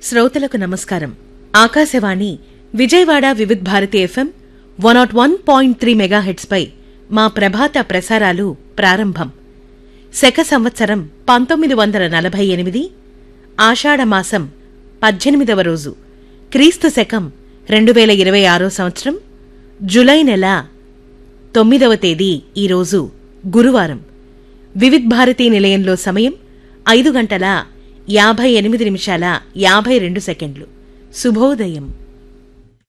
శ్రోతలకు నమస్కారం Akashvani Vijayawada Vividh Bharati FM one not one point three మెగాహెట్స్పై మా ప్రభాత ప్రసారాలు ప్రారంభం శక సంవత్సరం పంతొమ్మిది వందల నలభై ఎనిమిది ఆషాఢమాసం పద్దెనిమిదవ రోజు క్రీస్తు శకం రెండు వేల ఇరవై ఆరో సంవత్సరం జులై నెల తొమ్మిదవ తేదీ ఈరోజు గురువారం వివిధ్ భారతీ నిలయంలో సమయం ఐదు గంటల యాభై ఎనిమిది నిమిషాల యాభై రెండు సెకండ్లు శుభోదయం